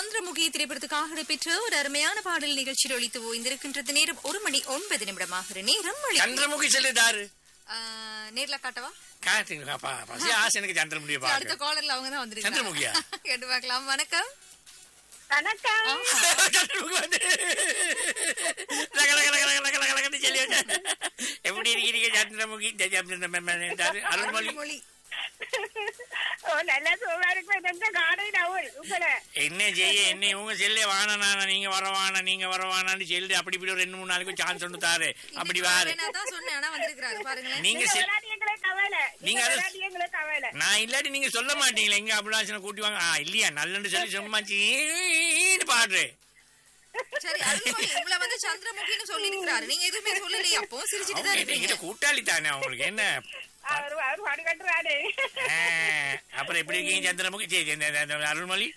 சந்திரமுகி திரைப்படத்துக்காக இடம்பெற்ற ஒரு அருமையான பாடல் நிகழ்ச்சியில் ஒழித்து ஓய்ந்திருக்கின்றது நேரம் ஒரு மணி ஒன்பது நிமிடமாகிற நேரம் ஒளி- சந்திரமுகி சொல்லுதாரு ஆ, நேர்ல காட்டவா காட்டுங்க பா பசி ஆசை எனக்கு சந்திரமுடிய அடுத்த பாக்க காலர்ல அவங்க தான் வந்திருக்காங்க சந்திரமுகியா? கேட்டு பார்க்கலாம் வணக்கம் வணக்கம் சந்திரமுகி வந்து லக லக லக லக லக லக லகன்னு சொல்லி வச்சாரு. எப்படி இருக்கீங்க சந்திரமுகி இந்த சந்திரன் அருள்மொழி மொழி ஓ நல்ல சுகமா இருக்கு இந்த காடை நவுல் உங்களை என்ன செய்ய என்ன உங்க செல்லே வானா நீங்க வரவானா நீங்க வரவானான்னு சொல்லி அப்படி இப்படி ஒரு ரெண்டு மூணு நாளைக்கு சான்ஸ் ஒண்ணு தாரு அப்படி வாரு நான் தான் சொன்னேன் ஆனா வந்திருக்காரு பாருங்களேன் நீங்க நீங்க செல்- விளையாடி எங்களை கவலை நீங்க நீங்க அது- விளையாடி எங்களை கவலை நான் இல்லாட்டி நீங்க சொல்ல மாட்டீங்களா எங்க அபிலாஷனை கூட்டி வாங்க ஆ, இல்லையா நல்லன்னு சொல்லி சும்மா சீன்னு பாடுறேன் சரி அருள்மொழி உங்களை வந்து சந்திரமுகின்னு சொல்லி இருக்கிறாரு நீங்க எதுவுமே சொல்லலையே அப்போ சிரிச்சிட்டு தான் அவங்க இருக்கீங்க கிட்ட கூட்டாளி தானே அவங்களுக்கு என்ன அவர் அவர் பாடு கட்டுறாரு ஆ, அப்புறம் எப்படி இருக்கீங்க சந்திரமுகி சரி இந்த- இந்த- இந்த அருள்மொழி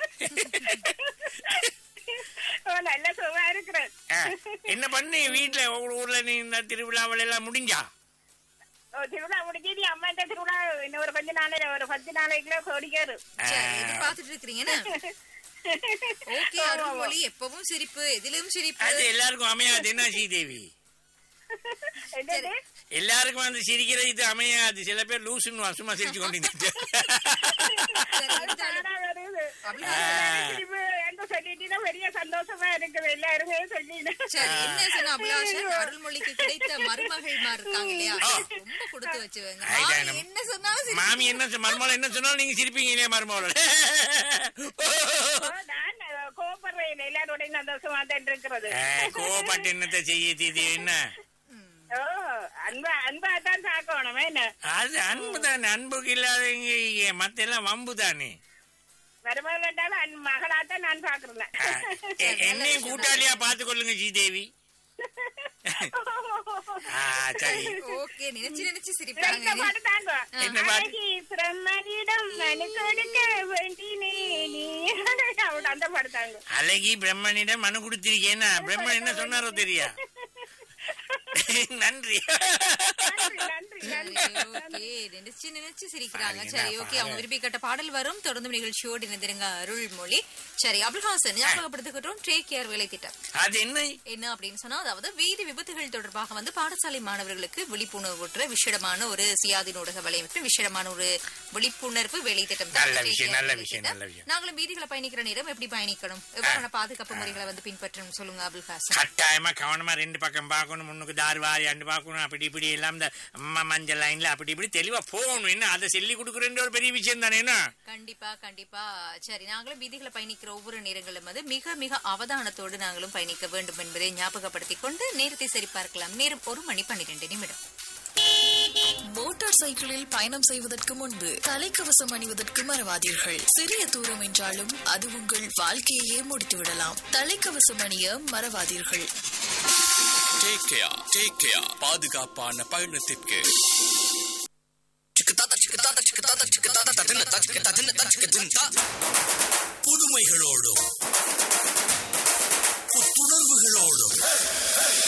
ஓ நல்ல சுகமா இருக்கிறேன் ஆ, என்ன பண்ணி வீட்டுல உங்க ஊர்ல நீ இந்த திருவிழாவில் எல்லாம் முடிஞ்சா ஓ திருவிழா முடிஞ்சு நீ அம்மா இந்த திருவிழா இன்னும் ஒரு கொஞ்ச நாளையில ஒரு பத்து நாளைக்குள்ள கொடிக்காரு சரி எதிர்பார்த்துட்டு இருக்கிறீங்கன்னா ஓகே அருள்மொழி எப்பவும் சிரிப்பு எதிலும் சிரிப்பு அது எல்லாருக்கும் அமையாது என்ன ஸ்ரீதேவி என்னது எல்லாருக்கும் வந்து சிரிக்கிற இது அமையாது சில பேர் லூசுன்னு சும்மா சிரிச்சு கொண்டு சரி, இருந்தாலும் தானா வருது அபிலாஷ் திருப்பி என்கிட்ட சொல்லிட்டீங்கன்னா பெரிய சந்தோஷமா இருக்குது எல்லாருமே சொல்லிட்டு சரி என்ன சொன்ன அபிலாஷன் அருள்மொழிக்கு கிடைத்த மருமகள்மார் இருக்காங்க இல்லையா ரொம்ப கொடுத்து வச்சுவங்க ஐ, மாமி நம்ம- என்ன சொன்னாலும் சரி. மாமி என்ன சொ- மருமகள் என்ன சொன்னாலும் நீங்க சிரிப்பீங்க இல்லையா மருமகளோட ஓ, நான் கோபப்படுறேன் எல்லாரோட சந்தோஷமா தான் இருக்கிறது கோபப்பட்டு என்னத்தை செய்ய தீதி என்ன ஓ அன்பா அன்பா தான் சாக்கணும் என்ன அது அன்பு தானே அன்புக்கு இல்லாத மத்த எல்லாம் வம்பு தானே மருமகளாட்டாலும் அன் மகளாத்தான் நான் பாக்குறேன் ஆ, எ- என்னையும் கூட்டாளியா பார்த்து கொள்ளுங்க ஸ்ரீதேவி ஆ, சரி ஓகே நினைச்சு நினைச்சு சிரிப்பாங்க இந்த பாட்டு தாங்க என்ன பாட்டு? அழகி பிரம்மனிடம் மனு கொடுக்க வேண்டினே நீ அவட அந்த பாட்டு தாங்க அழகி பிரம்மனிடம் மனு கொடுத்திருக்கேன்னா பிரம்மன் என்ன சொன்னாரோ தெரியா நன்றி நன்றி நன்றி சரி, நன்றி ஓகே நினைச்சு நினைச்சு சிரிக்கிறாங்க பாருங்க, சரி ஓகே அவங்க பாருங்க. விரும்பி கேட்ட பாடல் வரும் தொடர்ந்து நிகழ்ச்சியோடு இணைந்திருங்க அருள்மொழி சரி அபுல்ஹாசன் ஞாபகப்படுத்திக்கிட்டோம் டேக் கேர் வேலை திட்டம் அது என்ன என்ன அப்படின்னு சொன்னா அதாவது வீதி விபத்துகள் தொடர்பாக வந்து பாடசாலை மாணவர்களுக்கு விழிப்புணர்வுற்ற விஷயமான ஒரு சுயாதீன ஊடக வலையமைப்பு விஷயமான ஒரு விழிப்புணர்வு வேலை திட்டம் தான் நல்ல Take விஷயம், Care நல்ல வேலை விஷயம், திட்டம். நல்ல விஷயம். நாங்களும் வீதிகளை பயணிக்கிற நேரம் எப்படி பயணிக்கணும் எவ்வளவு பாதுகாப்பு முறைகளை வந்து பின்பற்றணும் சொல்லுங்க அபுல் ஹாசன் கட்டாயமா கவனமா ரெண்டு பக்கம் பார்க்கணும் முன்னுக்கு தார் வாரி அண்டு பார்க்கணும் அப்படி இப்படி எல்லாம் இந்த ம- மஞ்சள் லைன்ல அப்படி இப்படி தெளிவா போகணும் என்ன அதை சொல்லி கொடுக்குறேன் ஒரு பெரிய விஷயம் தானே என்ன கண்டிப்பா கண்டிப்பா சரி நாங்களும் வீதிகளை பயணிக்கிற ஒவ்வொரு நேரங்களும் வந்து மிக மிக அவதானத்தோடு நாங்களும் பயணிக்க வேண்டும் என்பதை ஞாபகப்படுத்திக் கொண்டு நேரத்தை சரி பார்க்கலாம் நேரம் ஒரு மணி பன்னிரெண்டு நிமிடம் மோட்டார் சைக்கிளில் பயணம் செய்வதற்கு முன்பு தலைக்கவசம் அணிவதற்கு மறவாதீர்கள் சிறிய தூரம் என்றாலும் அது உங்கள் வாழ்க்கையே முடித்துவிடலாம் தலைக்கவசம் அணிய மறவாதீர்கள் டேக் கேர் டேக் கேர் பாதுகாப்பான பயணத்திற்கு புதுமைகளோடும்